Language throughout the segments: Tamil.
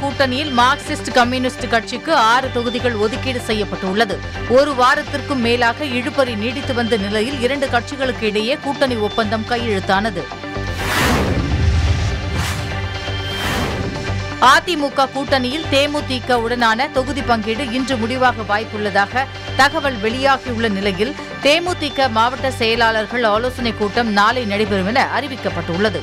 கூட்டணியில் மார்க்சிஸ்ட் கம்யூனிஸ்ட் கட்சிக்கு ஆறு தொகுதிகள் ஒதுக்கீடு செய்யப்பட்டுள்ளது ஒரு வாரத்திற்கும் மேலாக இழுபறி நீடித்து வந்த நிலையில் இரண்டு கட்சிகளுக்கு இடையே கூட்டணி ஒப்பந்தம் கையெழுத்தானது அதிமுக கூட்டணியில் தேமுதிக உடனான தொகுதி பங்கீடு இன்று முடிவாக வாய்ப்புள்ளதாக தகவல் வெளியாகியுள்ள நிலையில் தேமுதிக மாவட்ட செயலாளர்கள் ஆலோசனைக் கூட்டம் நாளை நடைபெறும் என அறிவிக்கப்பட்டுள்ளது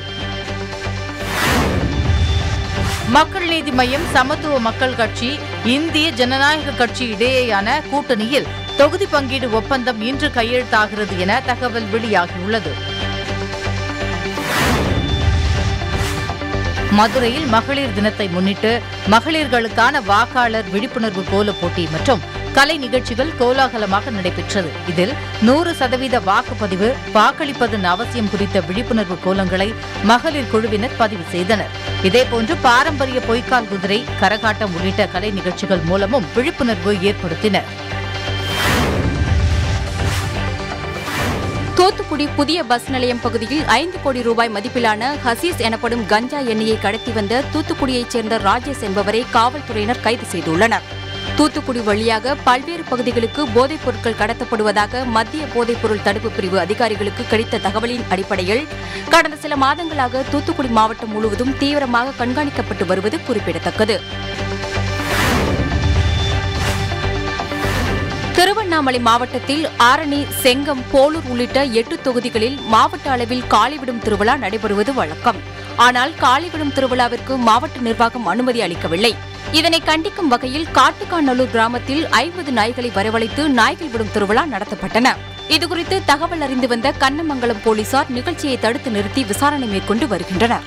மக்கள் நீதி மய்யம் சமத்துவ மக்கள் கட்சி இந்திய ஜனநாயக கட்சி இடையேயான கூட்டணியில் தொகுதி பங்கீடு ஒப்பந்தம் இன்று கையெழுத்தாகிறது என தகவல் வெளியாகியுள்ளது மதுரையில் மகளிர் தினத்தை முன்னிட்டு மகளிர்களுக்கான வாக்காளர் விழிப்புணர்வு கோல போட்டி மற்றும் கலை நிகழ்ச்சிகள் கோலாகலமாக நடைபெற்றது இதில் நூறு சதவீத வாக்குப்பதிவு வாக்களிப்பதன் அவசியம் குறித்த விழிப்புணர்வு கோலங்களை மகளிர் குழுவினர் பதிவு செய்தனர் இதேபோன்று பாரம்பரிய பொய்க்கால் குதிரை கரகாட்டம் உள்ளிட்ட கலை நிகழ்ச்சிகள் மூலமும் விழிப்புணர்வு ஏற்படுத்தினர் தூத்துக்குடி புதிய பஸ் நிலையம் பகுதியில் ஐந்து கோடி ரூபாய் மதிப்பிலான ஹசீஸ் எனப்படும் கஞ்சா எண்ணெயை கடத்தி வந்த தூத்துக்குடியைச் சேர்ந்த ராஜேஷ் என்பவரை காவல்துறையினர் கைது செய்துள்ளனர் தூத்துக்குடி வழியாக பல்வேறு பகுதிகளுக்கு போதைப் பொருட்கள் கடத்தப்படுவதாக மத்திய போதைப் பொருள் தடுப்பு பிரிவு அதிகாரிகளுக்கு கிடைத்த தகவலின் அடிப்படையில் கடந்த சில மாதங்களாக தூத்துக்குடி மாவட்டம் முழுவதும் தீவிரமாக கண்காணிக்கப்பட்டு வருவது குறிப்பிடத்தக்கது திருவண்ணாமலை மாவட்டத்தில் ஆரணி செங்கம் போலூர் உள்ளிட்ட எட்டு தொகுதிகளில் மாவட்ட அளவில் காளிவிடும் திருவிழா நடைபெறுவது வழக்கம் ஆனால் காளிவிடும் திருவிழாவிற்கு மாவட்ட நிர்வாகம் அனுமதி அளிக்கவில்லை இதனை கண்டிக்கும் வகையில் காட்டுக்காநல்லூர் கிராமத்தில் ஐம்பது நாய்களை வரவழைத்து நாய்கள் விடும் திருவிழா நடத்தப்பட்டன இதுகுறித்து தகவல் அறிந்து வந்த கண்ணமங்கலம் போலீசார் நிகழ்ச்சியை தடுத்து நிறுத்தி விசாரணை மேற்கொண்டு வருகின்றனர்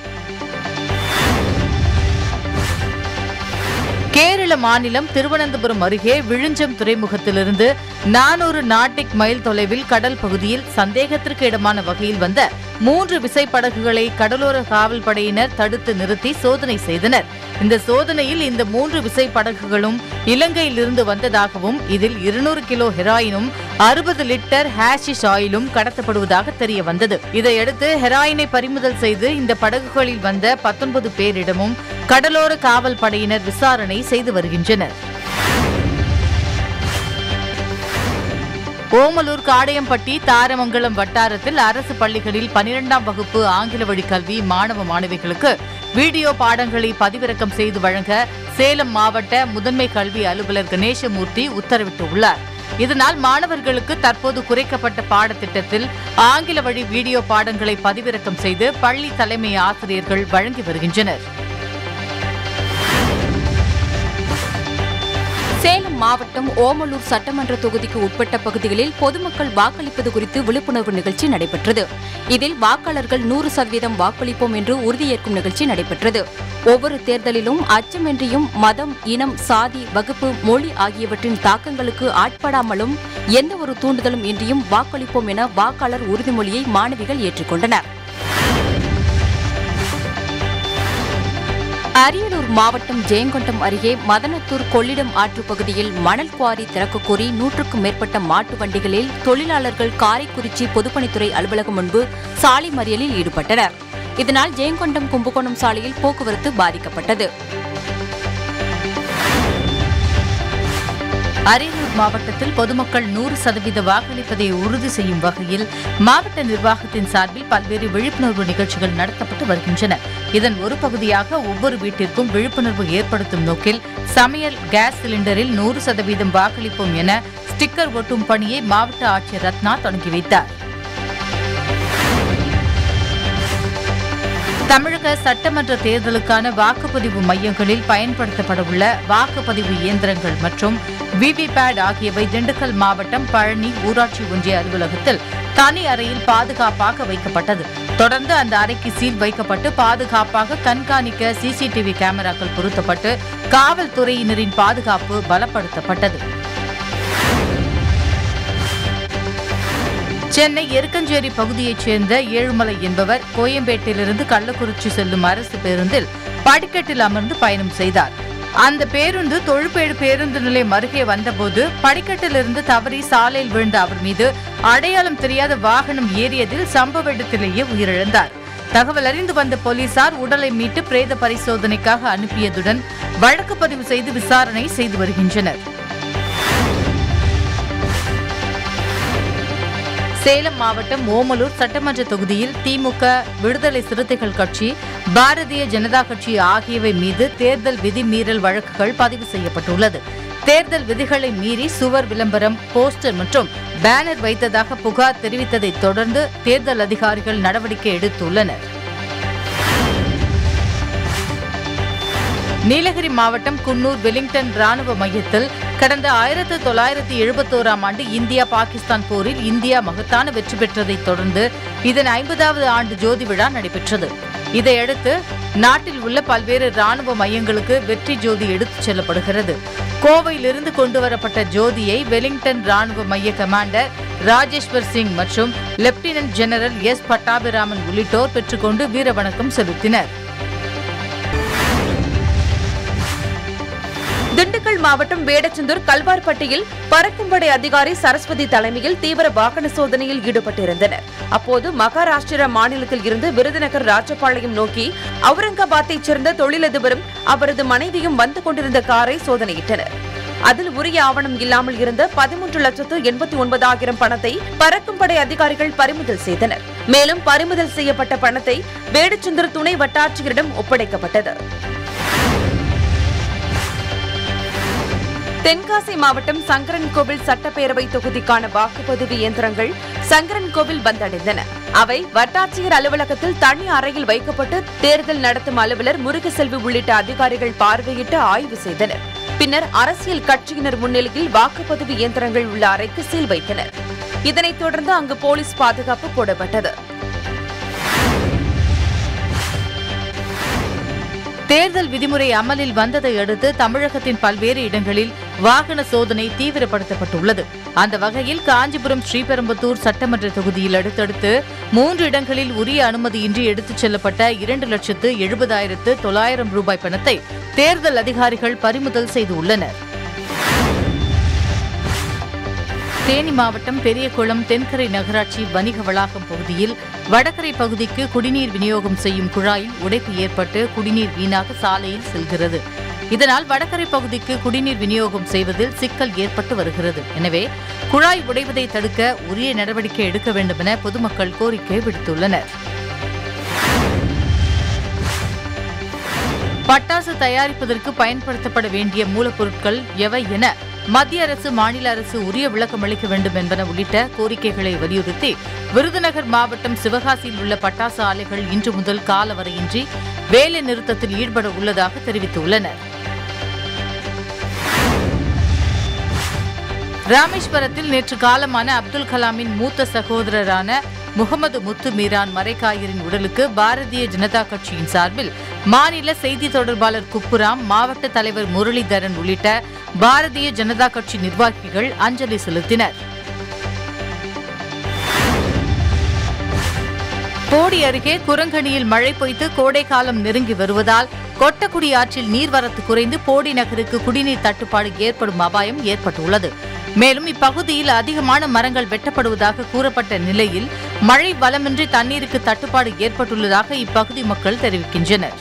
கேரள மாநிலம் திருவனந்தபுரம் அருகே விழுஞ்சம் துறைமுகத்திலிருந்து நானூறு நாட்டிக் மைல் தொலைவில் கடல் பகுதியில் சந்தேகத்திற்கு இடமான வகையில் வந்த மூன்று விசைப்படகுகளை கடலோர காவல் படையினர் தடுத்து நிறுத்தி சோதனை செய்தனர் இந்த சோதனையில் இந்த மூன்று விசைப்படகுகளும் இலங்கையிலிருந்து வந்ததாகவும் இதில் இருநூறு கிலோ ஹெராயினும் அறுபது லிட்டர் ஹேஷிஷ் ஆயிலும் கடத்தப்படுவதாக தெரிய வந்தது இதையடுத்து ஹெராயினை பறிமுதல் செய்து இந்த படகுகளில் வந்த பத்தொன்பது பேரிடமும் கடலோர காவல் படையினர் விசாரணை செய்து வருகின்றனர் ஓமலூர் காடையம்பட்டி தாரமங்கலம் வட்டாரத்தில் அரசு பள்ளிகளில் பனிரெண்டாம் வகுப்பு ஆங்கில வழி கல்வி மாணவ மாணவிகளுக்கு வீடியோ பாடங்களை பதிவிறக்கம் செய்து வழங்க சேலம் மாவட்ட முதன்மை கல்வி அலுவலர் கணேசமூர்த்தி உத்தரவிட்டுள்ளார் இதனால் மாணவர்களுக்கு தற்போது குறைக்கப்பட்ட பாடத்திட்டத்தில் ஆங்கில வழி வீடியோ பாடங்களை பதிவிறக்கம் செய்து பள்ளி தலைமை ஆசிரியர்கள் வழங்கி வருகின்றனர் சேலம் மாவட்டம் ஓமலூர் சட்டமன்ற தொகுதிக்கு உட்பட்ட பகுதிகளில் பொதுமக்கள் வாக்களிப்பது குறித்து விழிப்புணர்வு நிகழ்ச்சி நடைபெற்றது இதில் வாக்காளர்கள் நூறு சதவீதம் வாக்களிப்போம் என்று உறுதியேற்கும் நிகழ்ச்சி நடைபெற்றது ஒவ்வொரு தேர்தலிலும் அச்சமின்றியும் மதம் இனம் சாதி வகுப்பு மொழி ஆகியவற்றின் தாக்கங்களுக்கு ஆட்படாமலும் எந்த ஒரு தூண்டுதலும் இன்றியும் வாக்களிப்போம் என வாக்காளர் உறுதிமொழியை மாணவிகள் ஏற்றுக்கொண்டனர் அரியலூர் மாவட்டம் ஜெயங்கொண்டம் அருகே மதனத்தூர் கொள்ளிடம் ஆற்று பகுதியில் மணல் குவாரி திறக்கக் கோரி நூற்றுக்கும் மேற்பட்ட மாட்டு வண்டிகளில் தொழிலாளர்கள் காரைக்குறிச்சி பொதுப்பணித்துறை அலுவலகம் முன்பு சாலை மறியலில் ஈடுபட்டனர் இதனால் ஜெயங்கொண்டம் கும்பகோணம் சாலையில் போக்குவரத்து பாதிக்கப்பட்டது அரியலூர் மாவட்டத்தில் பொதுமக்கள் நூறு சதவீத வாக்களிப்பதை உறுதி செய்யும் வகையில் மாவட்ட நிர்வாகத்தின் சார்பில் பல்வேறு விழிப்புணர்வு நிகழ்ச்சிகள் நடத்தப்பட்டு வருகின்றன இதன் ஒரு பகுதியாக ஒவ்வொரு வீட்டிற்கும் விழிப்புணர்வு ஏற்படுத்தும் நோக்கில் சமையல் கேஸ் சிலிண்டரில் நூறு சதவீதம் வாக்களிப்போம் என ஸ்டிக்கர் ஒட்டும் பணியை மாவட்ட ஆட்சியர் ரத்னா தொடங்கி வைத்தார் தமிழக சட்டமன்ற தேர்தலுக்கான வாக்குப்பதிவு மையங்களில் பயன்படுத்தப்படவுள்ள வாக்குப்பதிவு இயந்திரங்கள் மற்றும் விவிபேட் ஆகியவை திண்டுக்கல் மாவட்டம் பழனி ஊராட்சி ஒன்றிய அலுவலகத்தில் தனி அறையில் பாதுகாப்பாக வைக்கப்பட்டது தொடர்ந்து அந்த அறைக்கு சீல் வைக்கப்பட்டு பாதுகாப்பாக கண்காணிக்க சிசிடிவி கேமராக்கள் பொருத்தப்பட்டு காவல்துறையினரின் பாதுகாப்பு பலப்படுத்தப்பட்டது சென்னை எருக்கஞ்சேரி பகுதியைச் சேர்ந்த ஏழுமலை என்பவர் கோயம்பேட்டிலிருந்து கள்ளக்குறிச்சி செல்லும் அரசு பேருந்தில் படிக்கட்டில் அமர்ந்து பயணம் செய்தார் அந்த பேருந்து தொழுப்பேடு பேருந்து நிலையம் அருகே வந்தபோது படிக்கட்டிலிருந்து தவறி சாலையில் விழுந்த அவர் மீது அடையாளம் தெரியாத வாகனம் ஏறியதில் சம்பவ இடத்திலேயே உயிரிழந்தார் தகவல் அறிந்து வந்த போலீசார் உடலை மீட்டு பிரேத பரிசோதனைக்காக அனுப்பியதுடன் வழக்கு பதிவு செய்து விசாரணை செய்து வருகின்றனர் சேலம் மாவட்டம் ஓமலூர் சட்டமன்ற தொகுதியில் திமுக விடுதலை சிறுத்தைகள் கட்சி பாரதிய ஜனதா கட்சி ஆகியவை மீது தேர்தல் விதிமீறல் வழக்குகள் பதிவு செய்யப்பட்டுள்ளது தேர்தல் விதிகளை மீறி சுவர் விளம்பரம் போஸ்டர் மற்றும் பேனர் வைத்ததாக புகார் தெரிவித்ததைத் தொடர்ந்து தேர்தல் அதிகாரிகள் நடவடிக்கை எடுத்துள்ளனர் நீலகிரி மாவட்டம் குன்னூர் வெலிங்டன் ராணுவ மையத்தில் கடந்த ஆயிரத்து தொள்ளாயிரத்து எழுபத்தோராம் ஆண்டு இந்தியா பாகிஸ்தான் போரில் இந்தியா மகத்தான வெற்றி பெற்றதைத் தொடர்ந்து இதன் ஐம்பதாவது ஆண்டு ஜோதி விழா நடைபெற்றது இதையடுத்து நாட்டில் உள்ள பல்வேறு ராணுவ மையங்களுக்கு வெற்றி ஜோதி எடுத்துச் செல்லப்படுகிறது கோவையிலிருந்து கொண்டுவரப்பட்ட ஜோதியை வெலிங்டன் ராணுவ மைய கமாண்டர் ராஜேஸ்வர் சிங் மற்றும் லெப்டினன்ட் ஜெனரல் எஸ் பட்டாபிராமன் உள்ளிட்டோர் பெற்றுக்கொண்டு வீரவணக்கம் செலுத்தினர் திண்டுக்கல் மாவட்டம் வேடச்சந்தூர் கல்வார்பட்டியில் பறக்கும்படை அதிகாரி சரஸ்வதி தலைமையில் தீவிர வாகன சோதனையில் ஈடுபட்டிருந்தனர் அப்போது மகாராஷ்டிரா மாநிலத்தில் இருந்து விருதுநகர் ராஜபாளையம் நோக்கி அவுரங்காபாத்தைச் சேர்ந்த தொழிலதிபரும் அவரது மனைவியும் வந்து கொண்டிருந்த காரை சோதனையிட்டனர் அதில் உரிய ஆவணம் இல்லாமல் இருந்த பதிமூன்று லட்சத்து எண்பத்தி ஒன்பதாயிரம் பணத்தை பறக்கும்படை அதிகாரிகள் பறிமுதல் செய்தனர் மேலும் பறிமுதல் செய்யப்பட்ட பணத்தை வேடச்சந்தூர் துணை வட்டாட்சியரிடம் ஒப்படைக்கப்பட்டது தென்காசி மாவட்டம் சங்கரன்கோவில் சட்டப்பேரவை தொகுதிக்கான வாக்குப்பதிவு இயந்திரங்கள் சங்கரன்கோவில் வந்தடைந்தன அவை வட்டாட்சியர் அலுவலகத்தில் தனி அறையில் வைக்கப்பட்டு தேர்தல் நடத்தும் அலுவலர் முருகசெல்வி உள்ளிட்ட அதிகாரிகள் பார்வையிட்டு ஆய்வு செய்தனர் பின்னர் அரசியல் கட்சியினர் முன்னிலையில் வாக்குப்பதிவு இயந்திரங்கள் உள்ள அறைக்கு சீல் வைத்தனர் இதனைத் தொடர்ந்து அங்கு போலீஸ் பாதுகாப்பு போடப்பட்டது தேர்தல் விதிமுறை அமலில் வந்ததை அடுத்து தமிழகத்தின் பல்வேறு இடங்களில் வாகன சோதனை தீவிரப்படுத்தப்பட்டுள்ளது அந்த வகையில் காஞ்சிபுரம் ஸ்ரீபெரும்புத்தூர் சட்டமன்ற தொகுதியில் அடுத்தடுத்து மூன்று இடங்களில் உரிய அனுமதியின்றி எடுத்துச் செல்லப்பட்ட இரண்டு லட்சத்து எழுபதாயிரத்து தொள்ளாயிரம் ரூபாய் பணத்தை தேர்தல் அதிகாரிகள் பறிமுதல் செய்துள்ளனர் தேனி மாவட்டம் பெரியகுளம் தென்கரை நகராட்சி வணிக வளாகம் பகுதியில் வடகரை பகுதிக்கு குடிநீர் விநியோகம் செய்யும் குழாயில் உடைப்பு ஏற்பட்டு குடிநீர் வீணாக சாலையில் செல்கிறது இதனால் வடகரை பகுதிக்கு குடிநீர் விநியோகம் செய்வதில் சிக்கல் ஏற்பட்டு வருகிறது எனவே குழாய் உடைவதை தடுக்க உரிய நடவடிக்கை எடுக்க வேண்டும் என பொதுமக்கள் கோரிக்கை விடுத்துள்ளனர் பட்டாசு தயாரிப்பதற்கு பயன்படுத்தப்பட வேண்டிய மூலப்பொருட்கள் எவை என மத்திய அரசு மாநில அரசு உரிய விளக்கம் அளிக்க வேண்டும் என்பன உள்ளிட்ட கோரிக்கைகளை வலியுறுத்தி விருதுநகர் மாவட்டம் சிவகாசியில் உள்ள பட்டாசு ஆலைகள் இன்று முதல் காலவரையின்றி வேலை நிறுத்தத்தில் ஈடுபட உள்ளதாக தெரிவித்துள்ளனர் ராமேஸ்வரத்தில் நேற்று காலமான அப்துல் கலாமின் மூத்த சகோதரரான முகமது முத்து மீரான் மரைக்காயரின் உடலுக்கு பாரதிய ஜனதா கட்சியின் சார்பில் மாநில செய்தி தொடர்பாளர் குப்புராம் மாவட்ட தலைவர் முரளிதரன் உள்ளிட்ட பாரதிய ஜனதா கட்சி நிர்வாகிகள் அஞ்சலி செலுத்தினர் போடி அருகே குரங்கணியில் மழை பொய்த்து கோடைக்காலம் நெருங்கி வருவதால் கொட்டக்குடி ஆற்றில் நீர்வரத்து குறைந்து போடி நகருக்கு குடிநீர் தட்டுப்பாடு ஏற்படும் அபாயம் ஏற்பட்டுள்ளது மேலும் இப்பகுதியில் அதிகமான மரங்கள் வெட்டப்படுவதாக கூறப்பட்ட நிலையில் மழை வளமின்றி தண்ணீருக்கு தட்டுப்பாடு ஏற்பட்டுள்ளதாக இப்பகுதி மக்கள் தெரிவிக்கின்றனர்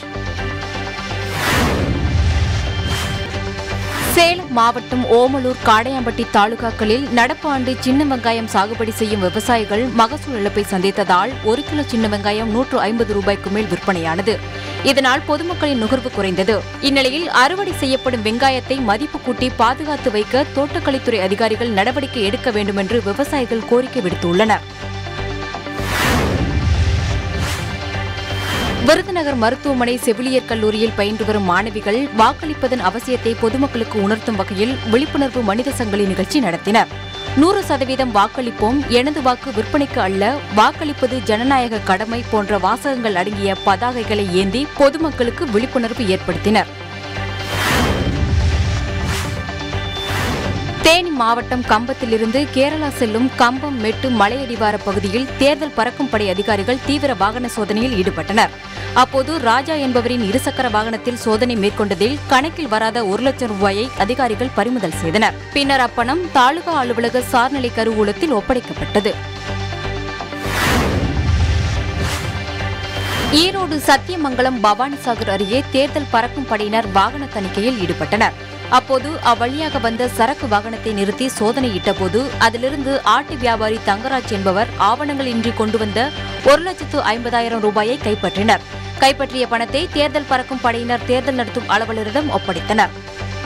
சேலம் மாவட்டம் ஓமலூர் காடையாம்பட்டி தாலுகாக்களில் நடப்பு ஆண்டு சின்ன வெங்காயம் சாகுபடி செய்யும் விவசாயிகள் மகசூல் இழப்பை சந்தித்ததால் ஒரு கிலோ சின்ன வெங்காயம் நூற்று ஐம்பது ரூபாய்க்கு மேல் விற்பனையானது இதனால் பொதுமக்களின் நுகர்வு குறைந்தது இந்நிலையில் அறுவடை செய்யப்படும் வெங்காயத்தை மதிப்பு கூட்டி பாதுகாத்து வைக்க தோட்டக்கலைத்துறை அதிகாரிகள் நடவடிக்கை எடுக்க வேண்டும் என்று விவசாயிகள் கோரிக்கை விடுத்துள்ளனர் விருதுநகர் மருத்துவமனை செவிலியர் கல்லூரியில் பயின்று வரும் மாணவிகள் வாக்களிப்பதன் அவசியத்தை பொதுமக்களுக்கு உணர்த்தும் வகையில் விழிப்புணர்வு மனித சங்கிலி நிகழ்ச்சி நடத்தினர் நூறு சதவீதம் வாக்களிப்போம் எனது வாக்கு விற்பனைக்கு அல்ல வாக்களிப்பது ஜனநாயக கடமை போன்ற வாசகங்கள் அடங்கிய பதாகைகளை ஏந்தி பொதுமக்களுக்கு விழிப்புணர்வு ஏற்படுத்தினர் தேனி மாவட்டம் கம்பத்திலிருந்து கேரளா செல்லும் கம்பம் மெட்டு மலையடிவார பகுதியில் தேர்தல் பறக்கும் படை அதிகாரிகள் தீவிர வாகன சோதனையில் ஈடுபட்டனர் அப்போது ராஜா என்பவரின் இருசக்கர வாகனத்தில் சோதனை மேற்கொண்டதில் கணக்கில் வராத ஒரு லட்சம் ரூபாயை அதிகாரிகள் பறிமுதல் செய்தனர் பின்னர் அப்பணம் தாலுகா அலுவலக சார்நிலை கருவூலத்தில் ஒப்படைக்கப்பட்டது ஈரோடு சத்தியமங்கலம் பவானிசாகர் அருகே தேர்தல் பறக்கும் படையினர் வாகன தணிக்கையில் ஈடுபட்டனர் அப்போது அவ்வழியாக வந்த சரக்கு வாகனத்தை நிறுத்தி சோதனையிட்டபோது அதிலிருந்து ஆட்டு வியாபாரி தங்கராஜ் என்பவர் ஆவணங்கள் இன்றி கொண்டு வந்த ஒரு லட்சத்து ஐம்பதாயிரம் ரூபாயை கைப்பற்றினர் கைப்பற்றிய பணத்தை தேர்தல் பறக்கும் படையினர் தேர்தல் நடத்தும் அலுவலரிடம் ஒப்படைத்தனர்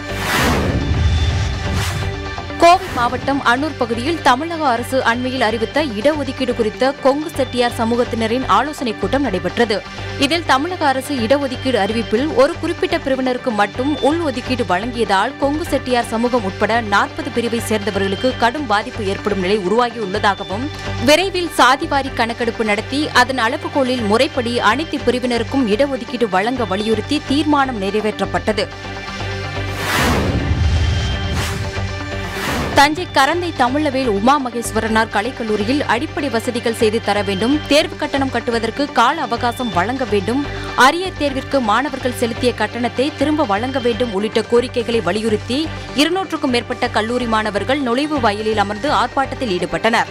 கோவை மாவட்டம் அன்னூர் பகுதியில் தமிழக அரசு அண்மையில் அறிவித்த இடஒதுக்கீடு குறித்த கொங்கு செட்டியார் சமூகத்தினரின் ஆலோசனைக் கூட்டம் நடைபெற்றது இதில் தமிழக அரசு இடஒதுக்கீடு அறிவிப்பில் ஒரு குறிப்பிட்ட பிரிவினருக்கு மட்டும் உள் ஒதுக்கீடு வழங்கியதால் கொங்கு செட்டியார் சமூகம் உட்பட நாற்பது பிரிவை சேர்ந்தவர்களுக்கு கடும் பாதிப்பு ஏற்படும் நிலை உருவாகியுள்ளதாகவும் விரைவில் சாதிவாரி கணக்கெடுப்பு நடத்தி அதன் அளவுகோலில் முறைப்படி அனைத்து பிரிவினருக்கும் இடஒதுக்கீடு வழங்க வலியுறுத்தி தீர்மானம் நிறைவேற்றப்பட்டது தஞ்சை கரந்தை தமிழவேல் உமா மகேஸ்வரனார் கலைக்கல்லூரியில் அடிப்படை வசதிகள் செய்து தர வேண்டும் தேர்வு கட்டணம் கட்டுவதற்கு கால அவகாசம் வழங்க வேண்டும் அரியர் தேர்விற்கு மாணவர்கள் செலுத்திய கட்டணத்தை திரும்ப வழங்க வேண்டும் உள்ளிட்ட கோரிக்கைகளை வலியுறுத்தி இருநூற்றுக்கும் மேற்பட்ட கல்லூரி மாணவர்கள் நுழைவு வாயிலில் அமர்ந்து ஆர்ப்பாட்டத்தில் ஈடுபட்டனர்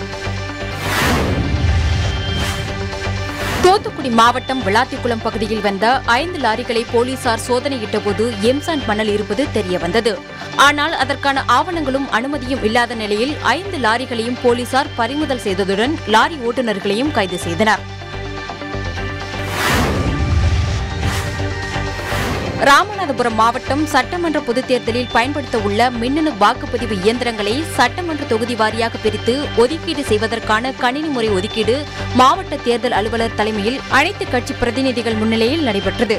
தூத்துக்குடி மாவட்டம் விளாத்திக்குளம் பகுதியில் வந்த ஐந்து லாரிகளை போலீசார் சோதனையிட்டபோது எம்சாண்ட் மணல் இருப்பது தெரியவந்தது ஆனால் அதற்கான ஆவணங்களும் அனுமதியும் இல்லாத நிலையில் ஐந்து லாரிகளையும் போலீசார் பறிமுதல் செய்ததுடன் லாரி ஓட்டுநர்களையும் கைது செய்தனர் ராமநாதபுரம் மாவட்டம் சட்டமன்ற பொதுத் தேர்தலில் பயன்படுத்த உள்ள மின்னணு வாக்குப்பதிவு இயந்திரங்களை சட்டமன்ற தொகுதி வாரியாக பிரித்து ஒதுக்கீடு செய்வதற்கான கணினி முறை ஒதுக்கீடு மாவட்ட தேர்தல் அலுவலர் தலைமையில் அனைத்து கட்சி பிரதிநிதிகள் முன்னிலையில் நடைபெற்றது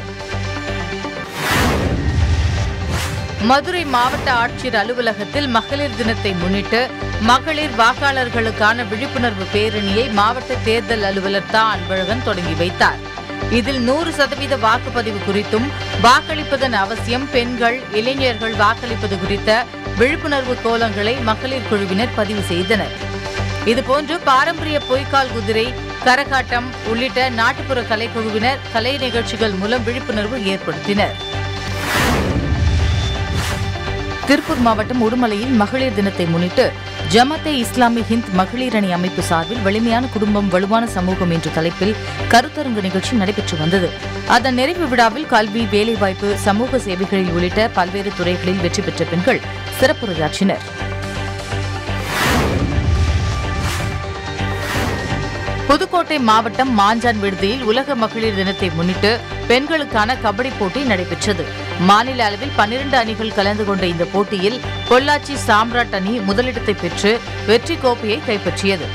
மதுரை மாவட்ட ஆட்சியர் அலுவலகத்தில் மகளிர் தினத்தை முன்னிட்டு மகளிர் வாக்காளர்களுக்கான விழிப்புணர்வு பேரணியை மாவட்ட தேர்தல் அலுவலர் தா அன்பழகன் தொடங்கி வைத்தார் இதில் நூறு சதவீத வாக்குப்பதிவு குறித்தும் வாக்களிப்பதன் அவசியம் பெண்கள் இளைஞர்கள் வாக்களிப்பது குறித்த விழிப்புணர்வு கோலங்களை மகளிர் குழுவினர் பதிவு செய்தனர் இதுபோன்று பாரம்பரிய பொய்க்கால் குதிரை கரகாட்டம் உள்ளிட்ட நாட்டுப்புற கலைக்குழுவினர் கலை நிகழ்ச்சிகள் மூலம் விழிப்புணர்வு ஏற்படுத்தினர் திருப்பூர் மாவட்டம் உடுமலையில் மகளிர் தினத்தை முன்னிட்டு ஜமத்தே இஸ்லாமி ஹிந்த் மகளிர் அணி அமைப்பு சார்பில் வலிமையான குடும்பம் வலுவான சமூகம் என்ற தலைப்பில் கருத்தரங்கு நிகழ்ச்சி நடைபெற்று வந்தது அதன் நிறைவு விழாவில் கல்வி வேலைவாய்ப்பு சமூக சேவைகளில் உள்ளிட்ட பல்வேறு துறைகளில் வெற்றி பெற்ற பெண்கள் சிறப்புரையாற்றினர் புதுக்கோட்டை மாவட்டம் மாஞ்சான் விடுதியில் உலக மகளிர் தினத்தை முன்னிட்டு பெண்களுக்கான கபடி போட்டி நடைபெற்றது மாநில அளவில் பன்னிரண்டு அணிகள் கலந்து கொண்ட இந்த போட்டியில் பொள்ளாச்சி சாம்ராட் அணி முதலிடத்தை பெற்று வெற்றி கோப்பையை கைப்பற்றியது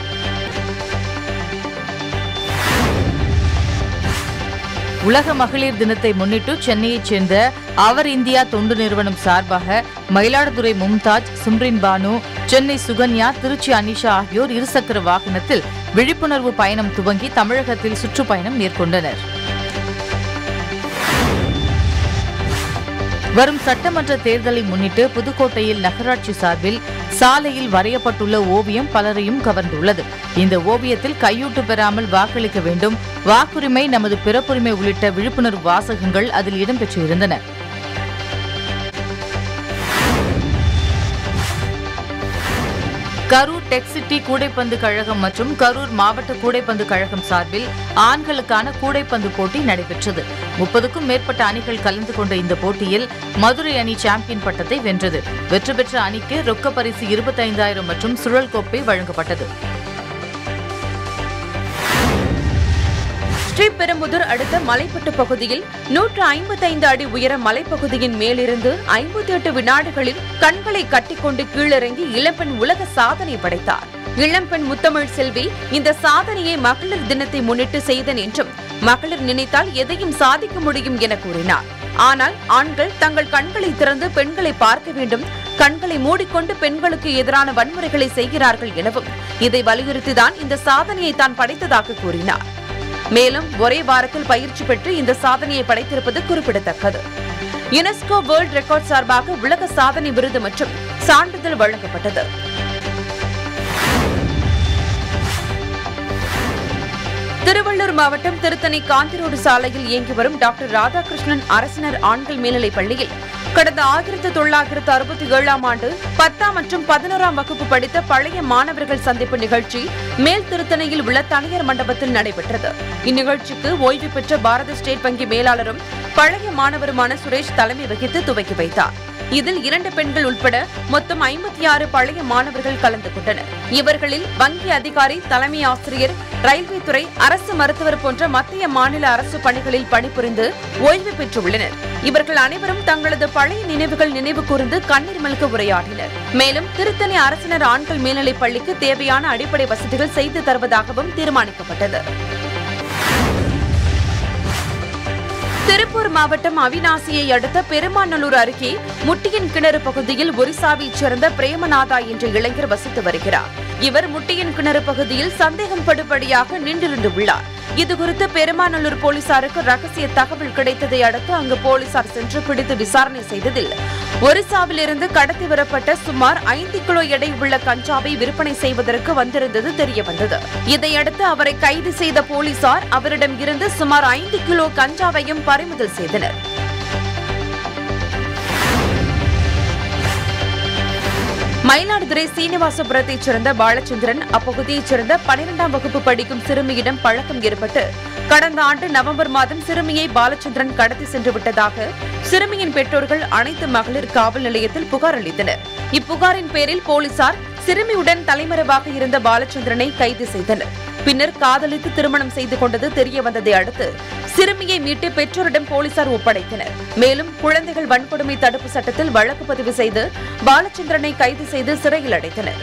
உலக மகளிர் தினத்தை முன்னிட்டு சென்னையைச் சேர்ந்த அவர் இந்தியா தொண்டு நிறுவனம் சார்பாக மயிலாடுதுறை மும்தாஜ் சும்ரின் பானு சென்னை சுகன்யா திருச்சி அனிஷா ஆகியோர் இருசக்கர வாகனத்தில் விழிப்புணர்வு பயணம் துவங்கி தமிழகத்தில் சுற்றுப்பயணம் மேற்கொண்டனர் வரும் சட்டமன்ற தேர்தலை முன்னிட்டு புதுக்கோட்டையில் நகராட்சி சார்பில் சாலையில் வரையப்பட்டுள்ள ஓவியம் பலரையும் கவர்ந்துள்ளது இந்த ஓவியத்தில் கையூட்டு பெறாமல் வாக்களிக்க வேண்டும் வாக்குரிமை நமது பிறப்புரிமை உள்ளிட்ட விழிப்புணர்வு வாசகங்கள் அதில் இடம்பெற்றிருந்தன கரூர் டெக் சிட்டி கூடைப்பந்து கழகம் மற்றும் கரூர் மாவட்ட கூடைப்பந்து கழகம் சார்பில் ஆண்களுக்கான கூடைப்பந்து போட்டி நடைபெற்றது முப்பதுக்கும் மேற்பட்ட அணிகள் கலந்து கொண்ட இந்த போட்டியில் மதுரை அணி சாம்பியன் பட்டத்தை வென்றது வெற்றி பெற்ற அணிக்கு ரொக்க பரிசு இருபத்தைந்தாயிரம் மற்றும் சுழல் கோப்பை வழங்கப்பட்டது ஸ்ரீபெரும்புதூர் அடுத்த மலைப்பட்டு பகுதியில் நூற்று ஐம்பத்தைந்து அடி உயர மலைப்பகுதியின் மேலிருந்து ஐம்பத்தி எட்டு வினாடிகளில் கண்களை கட்டிக்கொண்டு கீழிறங்கி இளம்பெண் உலக சாதனை படைத்தார் இளம்பெண் முத்தமிழ் செல்வி இந்த சாதனையை மகளிர் தினத்தை முன்னிட்டு செய்தன் என்றும் மகளிர் நினைத்தால் எதையும் சாதிக்க முடியும் என கூறினார் ஆனால் ஆண்கள் தங்கள் கண்களை திறந்து பெண்களை பார்க்க வேண்டும் கண்களை மூடிக்கொண்டு பெண்களுக்கு எதிரான வன்முறைகளை செய்கிறார்கள் எனவும் இதை வலியுறுத்திதான் இந்த சாதனையை தான் படைத்ததாக கூறினார் மேலும் ஒரே வாரத்தில் பயிற்சி பெற்று இந்த சாதனையை படைத்திருப்பது குறிப்பிடத்தக்கது யுனெஸ்கோ வேர்ல்ட் ரெக்கார்ட் சார்பாக உலக சாதனை விருது மற்றும் சான்றிதழ் வழங்கப்பட்டது திருவள்ளூர் மாவட்டம் திருத்தணி காந்திரோடு சாலையில் இயங்கி வரும் டாக்டர் ராதாகிருஷ்ணன் அரசினர் ஆண்கள் மேல்நிலைப் பள்ளியில் கடந்த ஆயிரத்து தொள்ளாயிரத்து அறுபத்தி ஏழாம் ஆண்டு பத்தாம் மற்றும் பதினோராம் வகுப்பு படித்த பழைய மாணவர்கள் சந்திப்பு நிகழ்ச்சி மேல் திருத்தணியில் உள்ள தனியார் மண்டபத்தில் நடைபெற்றது இந்நிகழ்ச்சிக்கு ஓய்வு பெற்ற பாரத ஸ்டேட் வங்கி மேலாளரும் பழைய மாணவருமான சுரேஷ் தலைமை வகித்து துவக்கி வைத்தார் இதில் இரண்டு பெண்கள் உட்பட மொத்தம் ஐம்பத்தி ஆறு பழைய மாணவர்கள் கலந்து கொண்டனர் இவர்களில் வங்கி அதிகாரி தலைமை ஆசிரியர் ரயில்வே துறை அரசு மருத்துவர் போன்ற மத்திய மாநில அரசு பணிகளில் பணிபுரிந்து ஓய்வு பெற்றுள்ளனர் இவர்கள் அனைவரும் தங்களது பழைய நினைவுகள் நினைவு கூர்ந்து கண்ணீர் மல்க உரையாடினர் மேலும் திருத்தணி அரசினர் ஆண்கள் மேல்நிலைப் பள்ளிக்கு தேவையான அடிப்படை வசதிகள் செய்து தருவதாகவும் தீர்மானிக்கப்பட்டது திருப்பூர் மாவட்டம் அவினாசியை அடுத்த பெருமாநல்லூர் அருகே முட்டியின் கிணறு பகுதியில் ஒரிசாவைச் சேர்ந்த பிரேமநாதா என்ற இளைஞர் வசித்து வருகிறார் இவர் முட்டியின் கிணறு பகுதியில் சந்தேகம் படுபடியாக நின்றிருந்து உள்ளார் இதுகுறித்து பெருமாநல்லூர் போலீசாருக்கு ரகசிய தகவல் கிடைத்ததை அடுத்து அங்கு போலீசார் சென்று பிடித்து விசாரணை செய்ததில் ஒரிசாவிலிருந்து கடத்தி வரப்பட்ட சுமார் ஐந்து கிலோ எடை உள்ள கஞ்சாவை விற்பனை செய்வதற்கு வந்திருந்தது தெரியவந்தது இதையடுத்து அவரை கைது செய்த போலீசார் அவரிடம் இருந்து சுமார் ஐந்து கிலோ கஞ்சாவையும் பறிமுதல் செய்தனர் மயிலாடுதுறை சீனிவாசபுரத்தைச் சேர்ந்த பாலச்சந்திரன் அப்பகுதியைச் சேர்ந்த பனிரெண்டாம் வகுப்பு படிக்கும் சிறுமியிடம் பழக்கம் ஏற்பட்டு கடந்த ஆண்டு நவம்பர் மாதம் சிறுமியை பாலச்சந்திரன் கடத்தி சென்று விட்டதாக சிறுமியின் பெற்றோர்கள் அனைத்து மகளிர் காவல் நிலையத்தில் புகார் அளித்தனர் இப்புகாரின் பேரில் போலீசார் சிறுமியுடன் தலைமறைவாக இருந்த பாலச்சந்திரனை கைது செய்தனர் பின்னர் காதலித்து திருமணம் செய்து கொண்டது தெரிய வந்ததை அடுத்து சிறுமியை மீட்டு பெற்றோரிடம் போலீசார் ஒப்படைத்தனர் மேலும் குழந்தைகள் வன்கொடுமை தடுப்பு சட்டத்தில் வழக்கு பதிவு செய்து பாலச்சந்திரனை கைது செய்து சிறையில் அடைத்தனர்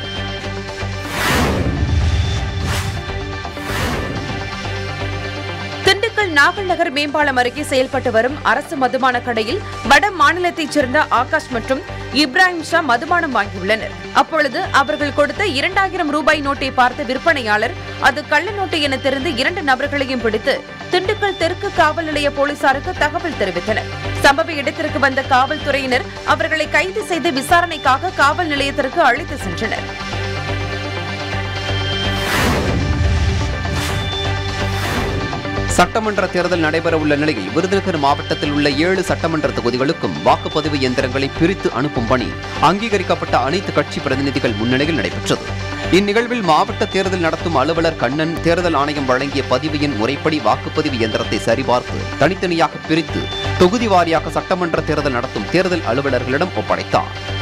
திண்டுக்கல் நாகல் நகர் மேம்பாலம் அருகே செயல்பட்டு வரும் அரசு மதுபான கடையில் வட மாநிலத்தைச் சேர்ந்த ஆகாஷ் மற்றும் இப்ராஹிம் ஷா மதுபானம் வாங்கியுள்ளனர் அப்பொழுது அவர்கள் கொடுத்த இரண்டாயிரம் ரூபாய் நோட்டை பார்த்த விற்பனையாளர் அது கள்ள நோட்டு என தெரிந்து இரண்டு நபர்களையும் பிடித்து திண்டுக்கல் தெற்கு காவல் நிலைய போலீசாருக்கு தகவல் தெரிவித்தனர் சம்பவ இடத்திற்கு வந்த காவல்துறையினர் அவர்களை கைது செய்து விசாரணைக்காக காவல் நிலையத்திற்கு அழைத்து சென்றனர் சட்டமன்ற தேர்தல் நடைபெறவுள்ள நிலையில் விருதுநகர் மாவட்டத்தில் உள்ள ஏழு சட்டமன்ற தொகுதிகளுக்கும் வாக்குப்பதிவு இயந்திரங்களை பிரித்து அனுப்பும் பணி அங்கீகரிக்கப்பட்ட அனைத்து கட்சி பிரதிநிதிகள் முன்னிலையில் நடைபெற்றது இந்நிகழ்வில் மாவட்ட தேர்தல் நடத்தும் அலுவலர் கண்ணன் தேர்தல் ஆணையம் வழங்கிய பதிவு எண் முறைப்படி வாக்குப்பதிவு இயந்திரத்தை சரிபார்த்து தனித்தனியாக பிரித்து தொகுதி வாரியாக சட்டமன்ற தேர்தல் நடத்தும் தேர்தல் அலுவலர்களிடம் ஒப்படைத்தார்